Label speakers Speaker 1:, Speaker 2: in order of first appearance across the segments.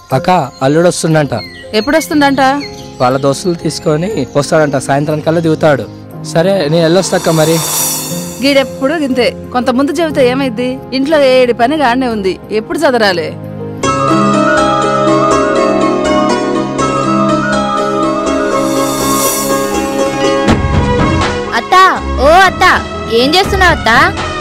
Speaker 1: అక్క అల్లుడు వస్తుండంట
Speaker 2: ఎప్పుడు వస్తుందంట
Speaker 1: వాళ్ళ దోస్తులు తీసుకొని వస్తాడంట సాయంత్రం కల్లా దిగుతాడు సరే నేను వెళ్ళొస్తాక మరి
Speaker 2: గీడెప్పుడు గింతే కొంత ముందు చెబితే ఏమైద్ది ఇంట్లో ఏడు పని గానే ఉంది ఎప్పుడు చదరాలే
Speaker 3: అత్త ఓ అత్త ఏం చేస్తున్నావు అత్త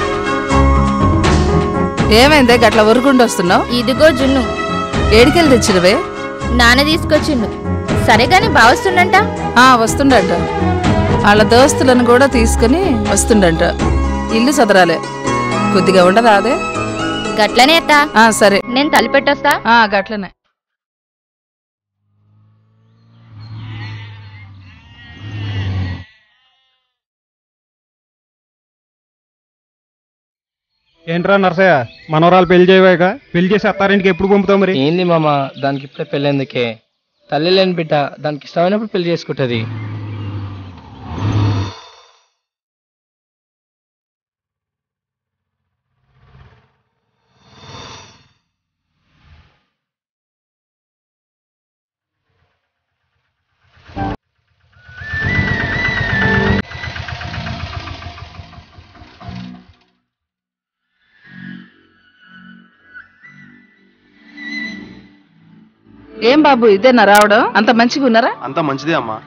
Speaker 2: ఏమైందే గట్ల ఉరుకుంటూ వస్తున్నావు
Speaker 3: ఇదిగో జున్ను
Speaker 2: ఏడికెళ్ళి తెచ్చినవే
Speaker 3: నాన్న తీసుకొచ్చిండు సరే గాని బావస్తుండంట
Speaker 2: ఆ వస్తుండంట వాళ్ళ దోస్తులను కూడా తీసుకుని వస్తుండంట ఇల్లు చదరాలే కొద్దిగా ఉండదా అదే
Speaker 3: గట్లనే అత్త
Speaker 2: ఆ సరే
Speaker 3: నేను తలిపెట్టొస్తా
Speaker 2: ఆ గట్లనే
Speaker 4: ఏంట్రా నర్సయ్య మనవరాలు పెళ్లి చేయవాక పెళ్లి చేసి అత్తారింటికి ఎప్పుడు పంపుతావు మరి
Speaker 1: ఏంది మామ దానికి ఇప్పుడే పెళ్ళేందుకే తల్లి లేని బిడ్డ దానికి ఇష్టమైనప్పుడు పెళ్లి చేసుకుంటది
Speaker 2: ఏం బాబు ఇదేనా రావడం అంత మంచిగా ఉన్నారా
Speaker 5: అంతా మంచిదే అమ్మా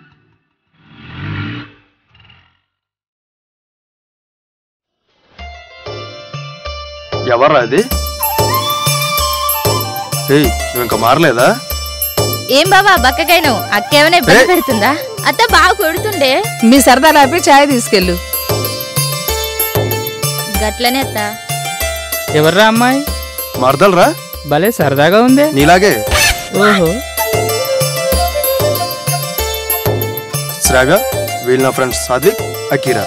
Speaker 5: ఎవర్రా అది ఏయ్ నువ్వు ఇంకా మారలేదా
Speaker 3: ఏం బావా బక్కకైను అక్క ఏమైనా ఇబ్బంది పెడుతుందా అత్త బాగా కొడుతుండే
Speaker 2: మీ సరదా లేపి ఛాయ్ తీసుకెళ్ళు
Speaker 3: గట్లనే అత్త
Speaker 6: ఎవర్రా అమ్మాయి
Speaker 5: మరదలరా
Speaker 6: భలే సరదాగా ఉందే
Speaker 5: నీలాగే
Speaker 6: ఓహో
Speaker 5: శ్రాగ వీళ్ళు నా ఫ్రెండ్స్ సాదిక్ అకీరా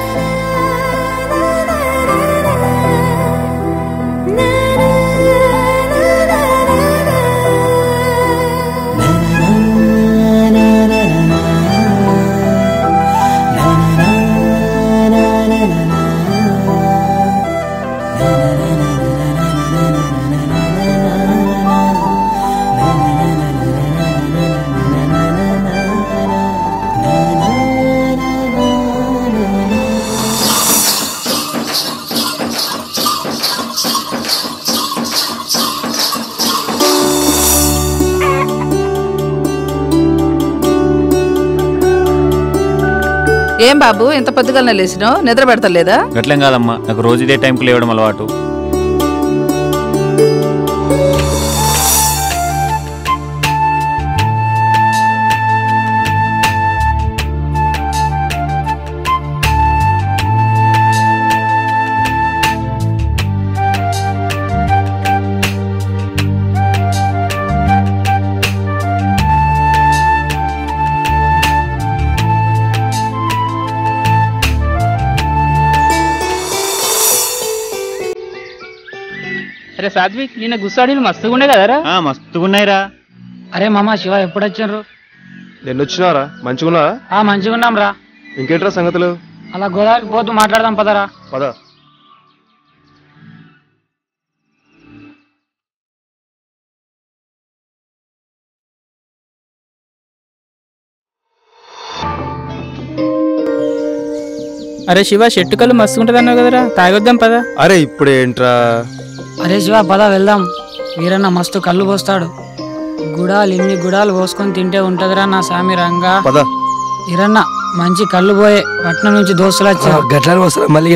Speaker 2: ఏం బాబు ఇంత పొద్దుగలనే లేచినావు నిద్ర పెడతలేదా
Speaker 7: గట్లేం కాదమ్మా నాకు రోజు ఇదే టైంకి లేవడం అలవాటు
Speaker 6: అరే సాత్విక్ నిన్న గుస్సాడీలు మస్తుగా ఉండే కదరా
Speaker 7: ఆ, మస్తుగున్నాయిరా
Speaker 8: అరే మామ శివ ఎప్పుడు వచ్చిండ్రు
Speaker 5: నిన్న వచ్చినారా మంచిగున్నా
Speaker 8: ఆ మంచిగా ఉన్నాం రా
Speaker 5: ఇంకేంట్రా సంగతులు
Speaker 8: అలా గోదావరికి పోతూ మాట్లాడదాం పదరా
Speaker 5: పద
Speaker 6: అరే శివ షెట్టు కళ్ళు మస్తు ఉంటుంది అన్నావు కదరా తాగొద్దాం పదా
Speaker 5: అరే ఇప్పుడు ఏంట్రా
Speaker 8: అరే శివ పద వెళ్దాం వీరన్న మస్తు కళ్ళు పోస్తాడు గుడాలు ఇన్ని గుడాలు పోసుకొని తింటే ఉంటదిరా నా సామి రంగా
Speaker 5: పద
Speaker 8: వీరన్న మంచి కళ్ళు పోయే పట్నం నుంచి దోస్తులు వచ్చారు
Speaker 1: గట్లని వస్తారా మళ్ళీ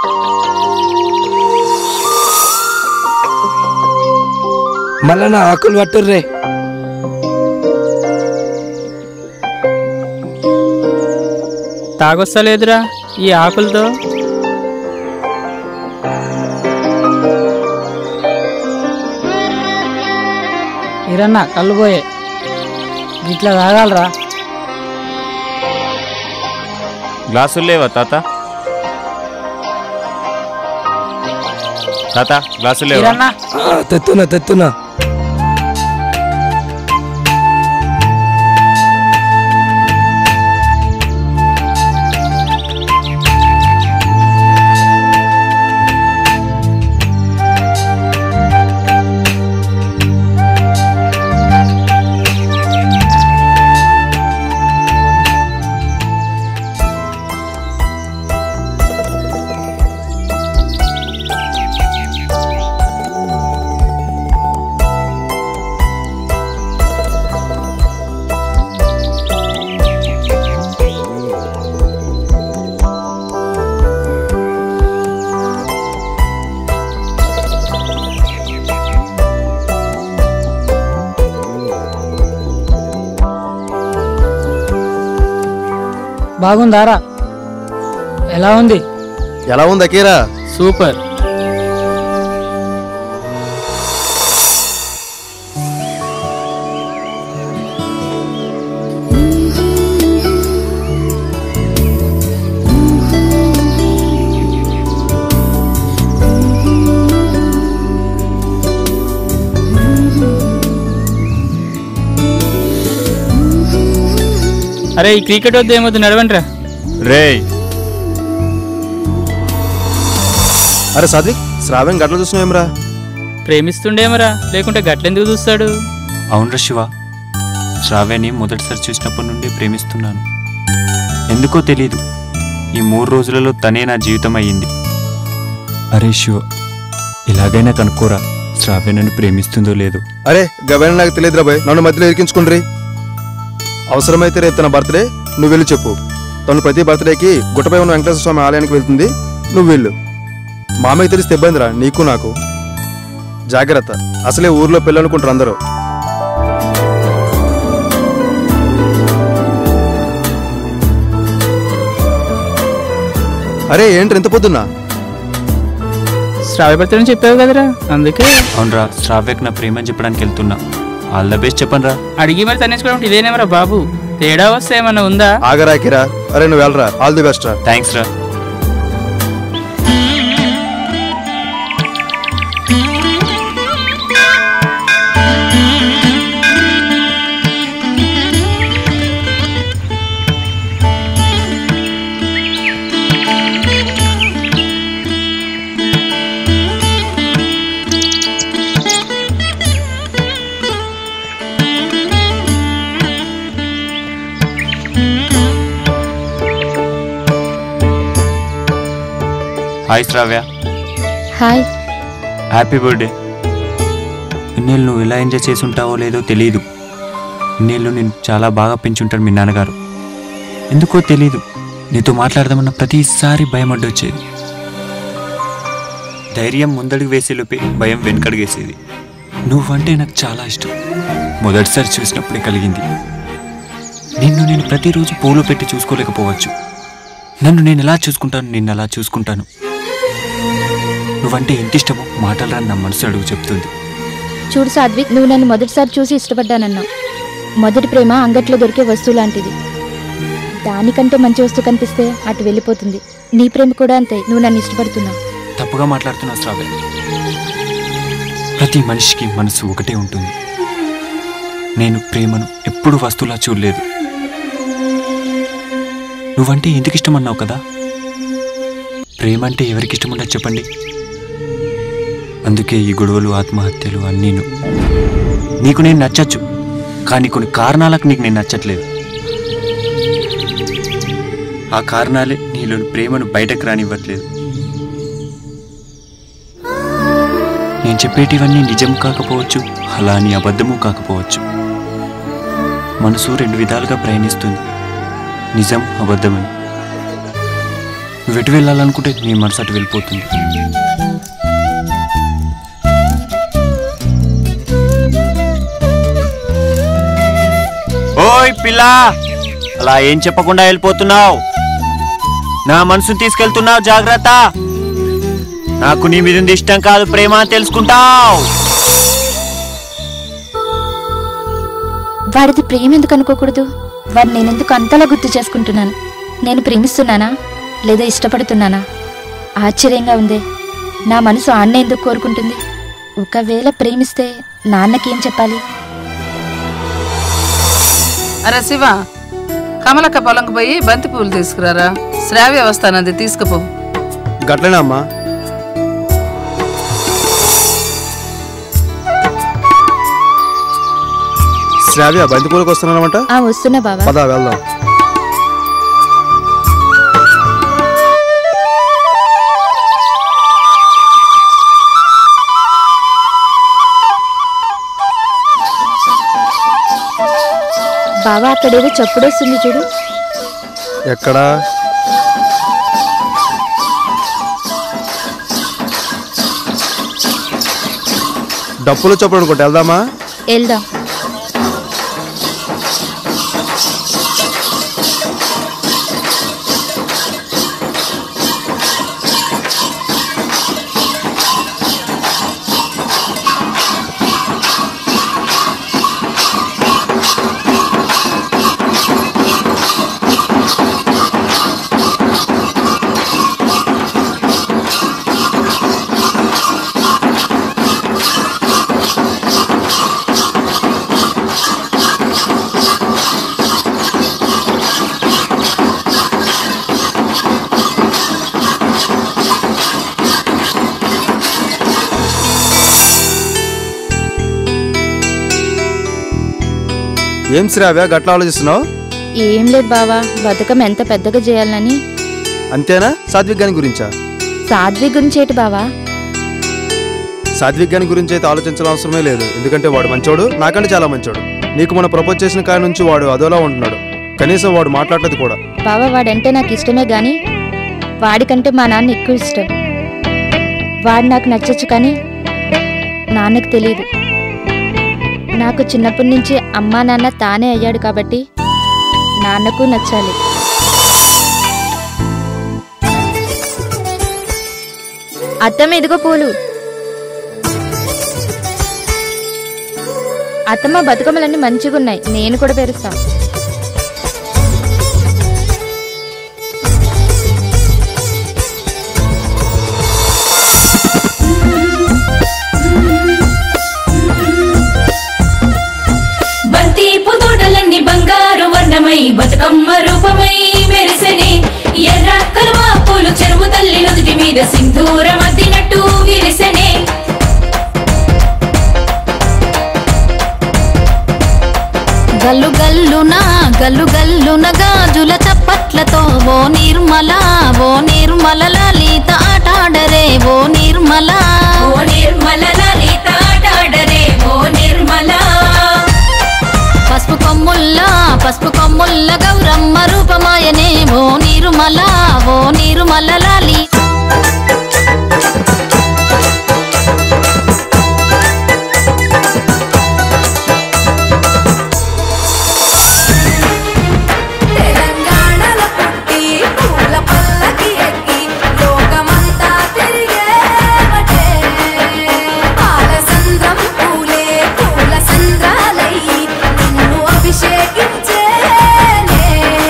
Speaker 1: మళ్ళా నా ఆకులు పట్టుర్రే
Speaker 6: తాగొస్తలేదురా ఈ ఆకులతో
Speaker 8: వీరన్న కళ్ళు పోయే ఇట్లా తాగాలరా
Speaker 7: గ్లాసులు లేవా తాత తాత గ్లాసులు లేవా
Speaker 8: వీరన్న
Speaker 1: ఆ, తెత్తున్నా తెత్తున్నా
Speaker 8: బాగుందారా ఎలా ఉంది
Speaker 5: ఎలా ఉంది అకీరా
Speaker 6: సూపర్ అరే ఈ క్రికెట్ వద్దు ఏమొద్దు నడవండి రా
Speaker 7: రేయ్
Speaker 5: అరే సాదిక్ శ్రావ్యం గట్ల చూసినావేమ్రా
Speaker 6: ప్రేమిస్తుండేమరా లేకుంటే గట్లెందుకు చూస్తాడు
Speaker 7: అవునరా శివ శ్రావ్యాన్ని మొదటిసారి చూసినప్పటి నుండి ప్రేమిస్తున్నాను ఎందుకో తెలీదు ఈ మూడు రోజులలో తనే నా జీవితం అయ్యింది అరే శివ ఇలాగైనా కనుక్కోరా శ్రావ్య నన్ను ప్రేమిస్తుందో లేదో
Speaker 5: అరే గవేణ నాకు తెలియదురా బాయ్ నన్ను మధ్యలో ఇరికించుకుండ్రి అవసరమైతే రేపు తన బర్త్డే నువ్వు వెళ్ళి చెప్పు తను ప్రతి బర్త్డేకి గుట్టపై ఉన్న వెంకటేశ్వర స్వామి ఆలయానికి వెళ్తుంది నువ్వు వెళ్ళు మామయ్య తెలిస్తే ఇబ్బందిరా నీకు నాకు జాగ్రత్త అసలే ఊర్లో పెళ్ళనుకుంటారు అందరూ అరే ఏంటి ఎంత పొద్దున్నా
Speaker 6: శ్రావ్య భర్తని చెప్పావు కదరా అందుకే
Speaker 7: అవునరా శ్రావ్యకు నా ప్రేమని చెప్పడానికి వెళ్తున్నా ఆల్ ద బెస్ట్ చెప్పనురా
Speaker 6: అడిగి మరి తన్నేసుకోవడం ఇదేనేమరా బాబు తేడా వస్తే ఏమన్నా ఉందా
Speaker 5: ఆగరా కిరా అరే నువ్వు వెళ్ళరా ఆల్ ది బెస్ట్ రా
Speaker 7: థ్యాంక్స్ రా hi Shravya
Speaker 3: hi
Speaker 7: happy birthday ఇన్నేళ్ళు నువ్వు ఎలా ఎంజాయ్ చేసి ఉంటావో లేదో తెలియదు ఇన్నేళ్ళు నేను చాలా బాగా పెంచుంటాడు మీ నాన్నగారు ఎందుకో తెలీదు నీతో మాట్లాడదామన్న ప్రతిసారి భయం అడ్డొచ్చేది ధైర్యం ముందడుగు వేసేలోపే భయం వెనకడుగేసేది నువ్వంటే నాకు చాలా ఇష్టం మొదటిసారి చూసినప్పుడే కలిగింది నిన్ను నేను ప్రతిరోజు పూలు పెట్టి చూసుకోలేకపోవచ్చు నన్ను నేను ఎలా చూసుకుంటాను నిన్ను అలా చూసుకుంటాను నువ్వంటే ఎంత ఇష్టమో మాటలు రాని నా మనసు అడుగు చెప్తుంది
Speaker 3: చూడు సాత్విక్ నువ్వు నన్ను మొదటిసారి చూసి ఇష్టపడ్డానన్నావు మొదటి ప్రేమ అంగట్లో దొరికే వస్తువు లాంటిది దానికంటే మంచి వస్తువు కనిపిస్తే అటు వెళ్ళిపోతుంది నీ ప్రేమ కూడా అంతే నువ్వు నన్ను ఇష్టపడుతున్నావు
Speaker 7: తప్పుగా మాట్లాడుతున్నావు శ్రావ్య ప్రతి మనిషికి మనసు ఒకటే ఉంటుంది నేను ప్రేమను ఎప్పుడు వస్తువులా చూడలేదు నువ్వంటే ఎందుకు ఇష్టం అన్నావు కదా ప్రేమ అంటే ఎవరికి ఇష్టం ఉండదు చెప్పండి అందుకే ఈ గొడవలు ఆత్మహత్యలు అన్నీను నీకు నేను నచ్చచ్చు కానీ కొన్ని కారణాలకు నీకు నేను నచ్చట్లేదు ఆ కారణాలే నీలోని ప్రేమను బయటకు రానివ్వట్లేదు నేను చెప్పేటివన్నీ నిజం కాకపోవచ్చు అలా అని అబద్ధము కాకపోవచ్చు మనసు రెండు విధాలుగా ప్రయాణిస్తుంది నిజం అబద్ధమని నువ్వు ఎటు వెళ్ళాలనుకుంటే నీ మనసు అటు వెళ్ళిపోతుంది ఓయ్ పిల్లా అలా ఏం చెప్పకుండా వెళ్ళిపోతున్నావు నా మనసుని తీసుకెళ్తున్నావు జాగ్రత్త నాకు నీ మీద ఉంది ఇష్టం కాదు ప్రేమ అని తెలుసుకుంటావు
Speaker 3: వాడిది ప్రేమ ఎందుకు అనుకోకూడదు వాడు నేనెందుకు అంతలా గుర్తు చేసుకుంటున్నాను నేను ప్రేమిస్తున్నానా లేదా ఇష్టపడుతున్నానా ఆశ్చర్యంగా ఉందే నా మనసు ఆన్నే ఎందుకు కోరుకుంటుంది ఒకవేళ ప్రేమిస్తే నాన్నకేం చెప్పాలి
Speaker 2: అరే శివ కమలక్క పొలంకి పోయి బంతి పువ్వులు తీసుకురారా శ్రావ్య వస్తానంది తీసుకుపో
Speaker 5: గట్లనే అమ్మా శ్రావ్య బంతిపూలకు వస్తున్నానమాట
Speaker 3: ఆ వస్తున్నా బావా
Speaker 5: పద వెళ్దాం
Speaker 3: బావా అక్కడేదో చప్పుడొస్తుంది చూడు
Speaker 5: ఎక్కడా డప్పులు చప్పుడు అనుకుంటా వెళ్దామా
Speaker 3: వెళ్దాం
Speaker 5: ఏం శ్రావ్య గట్ల ఆలోచిస్తున్నావు
Speaker 3: ఏం లేదు బావా బతుకమ్మ ఎంత పెద్దగా చేయాలని
Speaker 5: అంతేనా సాత్విక్ గాని గురించా
Speaker 3: సాధ్వి గురించి ఏంటి బావా
Speaker 5: సాత్విక్ గాని గురించి అయితే ఆలోచించాల్సిన అవసరమే లేదు ఎందుకంటే వాడు మంచోడు నాకంటే చాలా మంచోడు నీకు మనం ప్రపోజ్ చేసిన కాడ నుంచి వాడు అదోలా ఉంటున్నాడు కనీసం వాడు మాట్లాడలేదు కూడా
Speaker 3: బావా వాడంటే నాకు ఇష్టమే గాని వాడికంటే మా నాన్న ఎక్కువ ఇష్టం వాడు నాకు నచ్చచ్చు కానీ నాన్నకు తెలియదు నాకు చిన్నప్పటి నుంచి అమ్మా నాన్న తానే అయ్యాడు కాబట్టి నాన్నకు నచ్చాలి అత్తమ్మ ఇదిగో పూలు అత్తమ్మ బతుకమ్మలన్నీ మంచిగా ఉన్నాయి నేను కూడా పెరుస్తాను
Speaker 9: బంతి పుతోటలన్నీ బంగారు వర్ణమై బతుకమ్మ రూపమై మెరిసెనే ఎర్ర కలువ పూలు చెరువు తల్లి నుదుటి మీద సింధూరం అద్దినట్టు విరిసెనే
Speaker 2: గల్లు గల్లున గల్లు గల్లున గాజుల చప్పట్లతో ఓ నిర్మల ఓ నిర్మల లలిత ఆటాడరే ఓ నిర్మల
Speaker 9: ఓ నిర్మల లలిత ఆటాడరే ఓ నిర్మల
Speaker 2: పసుపు కొమ్ముల్ల పసుపు కొమ్ముల్ల గౌరమ్మ రూపమాయనే ఓ నిర్మల ఓ నిర్మల లాలి
Speaker 9: తెలంగాణలో పుట్టి పూల పల్లకి ఎక్కి లోకమంతా తిరిగేవటే పాలసంద్రం పూలే పూల సంద్రాలయ్యి నిన్ను అభిషేకించేనే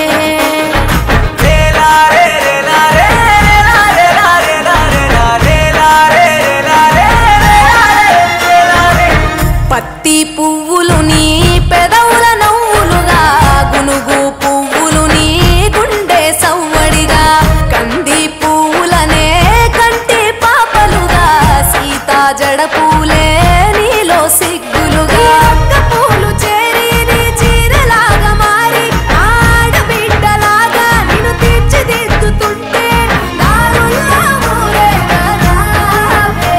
Speaker 9: పత్తి పువ్వులు నీ పెదవుల నవ్వులుగా గునుగు పువ్వులు నీ గుండె సవ్వడిగా కంది పువ్వులనే కంటి పాపలుగా సీతా జడ పూలే నీలో సిగ్గులుగా ఒక్క పూలు చేరి నీ చీరలాగా మారి ఆడబిడ్డలాగా నిన్ను తీర్చిదిద్దుతుంటే దారుల్లా ఊరేగరావే.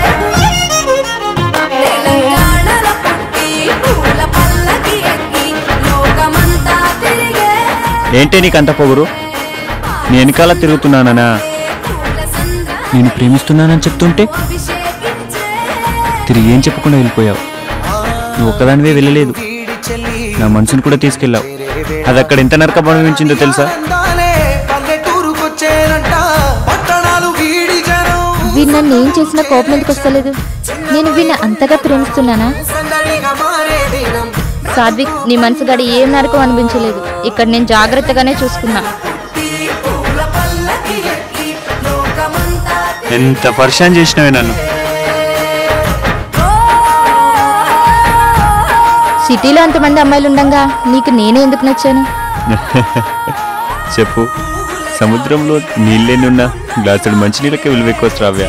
Speaker 9: తెలంగాణలో పుట్టి పూల పల్లకి ఎక్కి లోకమంతా తిరిగే
Speaker 7: ఏంటే నీకంత పొగురు నీ వెనకాల తిరుగుతున్నానా
Speaker 9: పూల సంద్ర
Speaker 7: నేను ప్రేమిస్తున్నానని చెప్తుంటే
Speaker 9: అభిషేకించే
Speaker 7: తిరిగి ఏం చెప్పకుండా వెళ్ళిపోయావు నువ్వు ఒక్కదానివే వెళ్ళలేదు నా మనసును కూడా తీసుకెళ్ళావు అది అక్కడ ఎంత నరక అనుభవించిందో తెలుసా
Speaker 3: వీడు నన్ను ఏం చేసినా కోపం ఎందుకు వస్తలేదు నేను వీడిని అంతగా ప్రేమిస్తున్నానా సాత్విక్ నీ మనసు గడి ఏం నరకం అనిపించలేదు ఇక్కడ నేను జాగ్రత్తగానే చూసుకున్నా
Speaker 9: పూల పల్లకి ఎక్కి లోకమంతా
Speaker 7: ఎంత పరిశాన్ చేసినవే నన్ను
Speaker 3: సిటీలో అంతమంది అమ్మాయిలు ఉండంగా నీకు నేనే ఎందుకు నచ్చాను
Speaker 7: చెప్పు సముద్రంలో నీళ్ళేనున్నా గ్లాసుడు మంచినీళ్ళకే విలువెక్కువ శ్రావ్య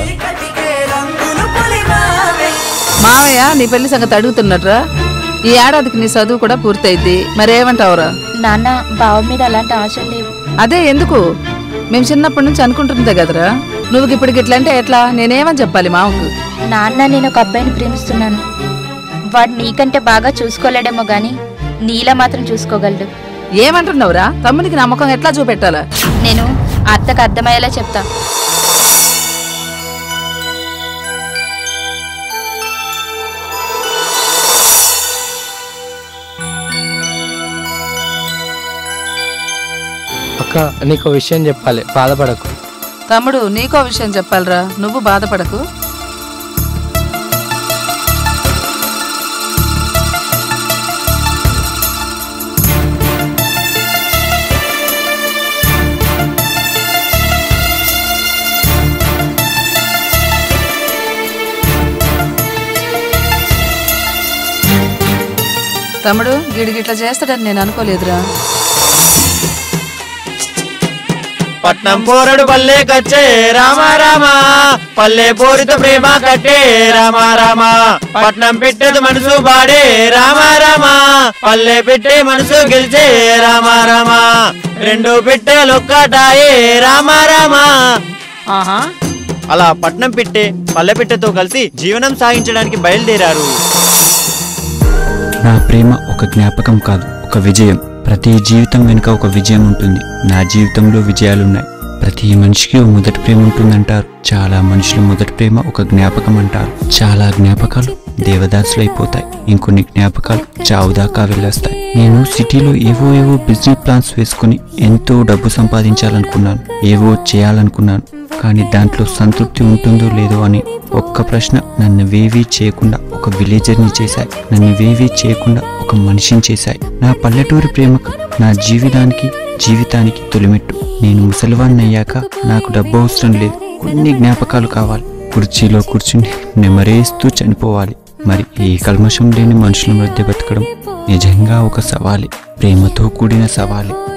Speaker 2: మావయ్య నీ పెళ్లి సంగతి అడుగుతున్నట్రా ఈ ఏడాదికి నీ చదువు కూడా పూర్తయింది మరేమంటావురా
Speaker 3: నాన్న బావ మీద అలాంటి ఆశలు లేవు
Speaker 2: అదే ఎందుకు మేము చిన్నప్పటి నుంచి అనుకుంటుందే కదరా నువ్వు ఇప్పుడు ఇట్లంటే ఎట్లా నేనేమని చెప్పాలి మామకు
Speaker 3: నాన్న నేను ఒక అబ్బాయిని ప్రేమిస్తున్నాను వాడు నీకంటే బాగా చూసుకోలేడేమో గాని నీలా మాత్రం చూసుకోగలడు
Speaker 2: ఏమంటున్నావురా తమ్మునికి నమ్మకం ఎట్లా చూపెట్టాలా
Speaker 3: నేను అత్తకు అర్థమయ్యేలా చెప్తా
Speaker 1: అక్క నీకు విషయం చెప్పాలి బాధపడకు
Speaker 2: తమ్ముడు నీకో విషయం చెప్పాలిరా నువ్వు బాధపడకు తమ్ముడు గిడిగిట్లా చేస్తాడని నేను అనుకోలేదురా
Speaker 10: పట్నం పోరడు పల్లె కచ్చే రామ రామ పల్లె పోరిత ప్రేమ కట్టే రామ రామ పట్నం పెట్టదు మనసు బాడే రామ రామ పల్లె పెట్టే మనసు గెలిచే రామ రామ రెండు పెట్టెలొక్కటాయే రామ రామ
Speaker 8: ఆహా
Speaker 10: అలా పట్నం పెట్టే పల్లె పెట్టెతో కలిసి జీవనం సాగించడానికి బయలుదేరారు
Speaker 7: నా ప్రేమ ఒక జ్ఞాపకం కాదు ఒక విజయం ప్రతి జీవితం వెనుక ఒక విజయం ఉంటుంది నా జీవితంలో విజయాలున్నాయి ప్రతి మనిషికి ఓ మొదటి ప్రేమ ఉంటుందంటారు చాలా మనుషుల మొదటి ప్రేమ ఒక జ్ఞాపకం అంటారు చాలా జ్ఞాపకాలు దేవదాసులు అయిపోతాయి ఇంకొన్ని జ్ఞాపకాలు చావు దాకా వెళ్ళేస్తాయి నేను సిటీలో ఏవో ఏవో బిజినెస్ ప్లాన్స్ వేసుకుని ఎంతో డబ్బు సంపాదించాలనుకున్నాను ఏవో చేయాలనుకున్నాను కానీ దాంట్లో సంతృప్తి ఉంటుందో లేదో అని ఒక్క ప్రశ్న నన్ను వేవీ చేయకుండా ఒక విలేజర్ని చేశాయి నన్ను వేవీ చేయకుండా ఒక మనిషిని చేశాయి నా పల్లెటూరి ప్రేమకు నా జీవితానికి జీవితానికి తొలిమెట్టు నేను ముసలివాణ్ణి అయ్యాక నాకు డబ్బు అవసరం లేదు కొన్ని జ్ఞాపకాలు కావాలి కుర్చీలో కూర్చుని నెమరేస్తూ చనిపోవాలి మరి ఏ కల్మషం లేని మనుషుల మధ్య బతకడం నిజంగా ఒక సవాలే ప్రేమతో కూడిన సవాలే